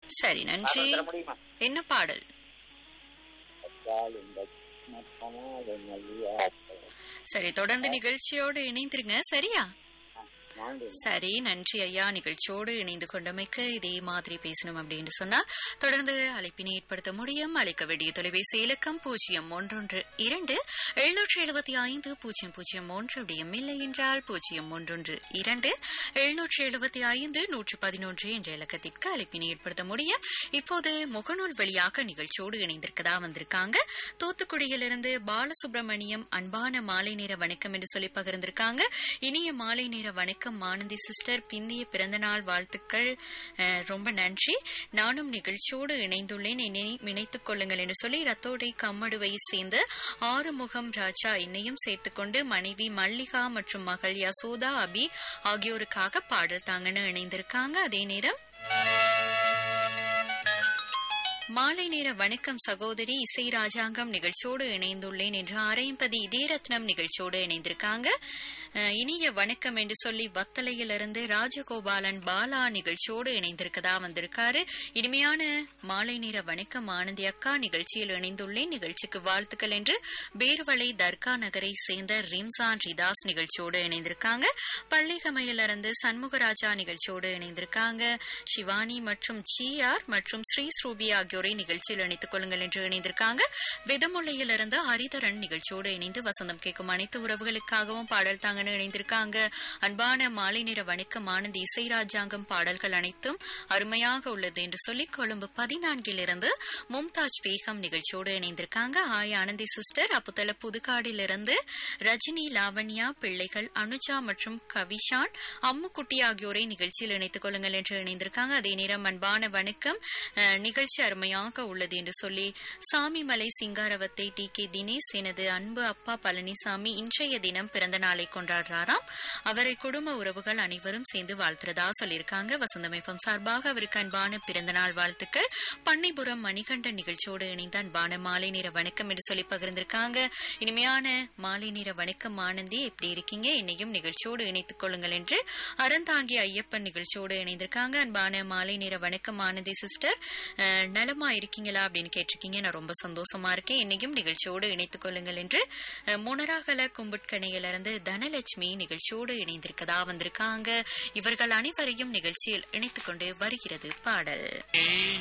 சரி நன்றி தர முடியுமா என்ன பாடல் அப்பால் இந்த மத்தனால நல்லியா. சரி தொடர்ந்து நிகழ்ச்சியோடு இணைந்திருங்க சரியா நன்றி சரி நன்றி ஐயா நிகழ்ச்சியோடு இணைந்து கொண்டமைக்கு இதே மாதிரி பேசணும் அப்படின்னு சொன்னா தொடர்ந்து அழைப்பினை ஏற்படுத்த முடியும் அழைக்க வேண்டிய தொலைபேசி இலக்கம் பூஜ்ஜியம் ஒன்றொன்று இரண்டு எழுநூற்றி எழுபத்தி ஐந்து பூஜ்ஜியம் பூஜ்ஜியம் ஒன்று அப்படியும் இல்லை என்றால் பூஜ்ஜியம் ஒன்றொன்று இரண்டு எழுநூற்றி எழுபத்தி ஐந்து நூற்று பதினொன்று என்ற இலக்கத்திற்கு அழைப்பினை ஏற்படுத்த முடியும் இப்போது முகநூல் வழியாக நிகழ்ச்சியோடு இணைந்திருக்கதா வந்திருக்காங்க தூத்துக்குடியிலிருந்து பாலசுப்ரமணியம் அன்பான மாலை நேர வணக்கம் என்று சொல்லி பகிர்ந்திருக்காங்க இனிய மாலை நேர வணக்கம் மானந்தி சிஸ்டர் பிந்திய பிறந்தநாள் வாழ்த்துக்கள் அஹ், ரொம்ப நன்றி நானும் நிகழ்ச்சியோடு இணைந்துள்ளேன் என்னை நினைத்துக் கொள்ளுங்கள் என்று சொல்லி ரத்தோடை கம்மடுவை சேர்ந்து ஆறுமுகம் ராஜா என்னையும் சேர்த்துக்கொண்டு மனைவி மல்லிகா மற்றும் மகள் யசோதா அபி ஆகியோருக்காக பாடல் தாங்கன்னு இணைந்திருக்காங்க அதே நேரம் மாலை நேர வணக்கம் சகோதரி இசை ராஜாங்கம் நிகழ்ச்சியோடு இணைந்துள்ளேன் என்று ஆரையம்பதி இதயரத்னம் நிகழ்ச்சியோடு இணைந்திருக்காங்க அஹ், இனிய வணக்கம் என்று சொல்லி வத்தலையிலிருந்து ராஜகோபாலன் பாலா நிகழ்ச்சியோடு இணைந்திருக்கதா வந்திருக்காரு இனிமையான மாலை நேர வணக்கம் ஆனந்தி அக்கா நிகழ்ச்சியில் இணைந்துள்ளேன் நிகழ்ச்சிக்கு வாழ்த்துக்கள் என்று பேர்வளை தர்கா நகரை சேர்ந்த ரிம்சான் ரிதாஸ் நிகழ்ச்சியோடு இணைந்திருக்காங்க பள்ளிகமையிலிருந்து சண்முகராஜா நிகழ்ச்சியோடு இணைந்திருக்காங்க சிவானி மற்றும் ஜிஆர் மற்றும் ஸ்ரீ ஸ்ரூபி ஆகியோரை நிகழ்ச்சியில் இணைத்துக் கொள்ளுங்கள் என்று இணைந்திருக்காங்க விதமுள்ளையிலிருந்து ஹரிதரன் நிகழ்ச்சியோடு இணைந்து வசந்தம் கேட்கும் அனைத்து உறவுகளுக்காகவும் பாடல் தாங்கன்னு இணைந்திருக்காங்க அன்பான மாலை நேர வணக்கம் ஆனந்த் இசை ராஜாங்கம் பாடல்கள் அனைத்தும் அருமையாக உள்ளது என்று சொல்லி கொழும்பு பதினான்கிலிருந்து மும்தாஜ் பேகம் நிகழ்ச்சியோடு இணைந்திருக்காங்க ஆய் ஆனந்தி சிஸ்டர் அப்புத்தல புதுக்காடிலிருந்து ரஜினி லாவண்யா பிள்ளைகள் அனுஜா மற்றும் கவிஷான் அம்முக்குட்டி ஆகியோரை நிகழ்ச்சியில் இணைத்துக் கொள்ளுங்கள் என்று இணைந்திருக்காங்க அதே நேரம் அன்பான வணக்கம் அஹ், நிகழ்ச்சி அருமையாக உள்ளது என்று சொல்லி சாமிமலை சிங்காரவத்தை டி கே தினேஷ் எனது அன்பு அப்பா பழனிசாமி இன்றைய தினம் பிறந்த நாளை கொண்டாடுறாராம் அவரை குடும்ப உறவுகள் அனைவரும் சேர்ந்து வாழ்த்துறதா சொல்லியிருக்காங்க வசந்தமைப்பம் சார்பாக அவருக்கு அன்பான பிறந்த நாள் வாழ்த்துக்கள் பண்ணைபுரம் மணிகண்டன் நிகழ்ச்சியோடு இணைந்த அன்பான மாலை நேர வணக்கம் என்று சொல்லி பகிர்ந்திருக்காங்க இனிமையான மாலை நேர வணக்கம் ஆனந்தி எப்படி இருக்கீங்க என்னையும் நிகழ்ச்சியோடு இணைத்துக் கொள்ளுங்கள் என்று அறந்தாங்கி ஐயப்பன் நிகழ்ச்சியோடு இணைந்திருக்காங்க அன்பான மாலை நேர வணக்கம் ஆனந்தி சிஸ்டர் அஹ், நலமா இருக்கீங்களா அப்படின்னு கேட்டிருக்கீங்க நான் ரொம்ப சந்தோஷமா இருக்கேன் என்னையும் நிகழ்ச்சியோடு இணைத்துக் கொள்ளுங்கள் என்று அஹ், முனராகல கும்புட்கணையிலிருந்து தனலட்சுமி நிகழ்ச்சியோடு இணைந்திருக்கதா வந்திருக்காங்க இவர்கள் அனைவரையும் நிகழ்ச்சியில் இணைத்துக் கொண்டு வருகிறது பாடல்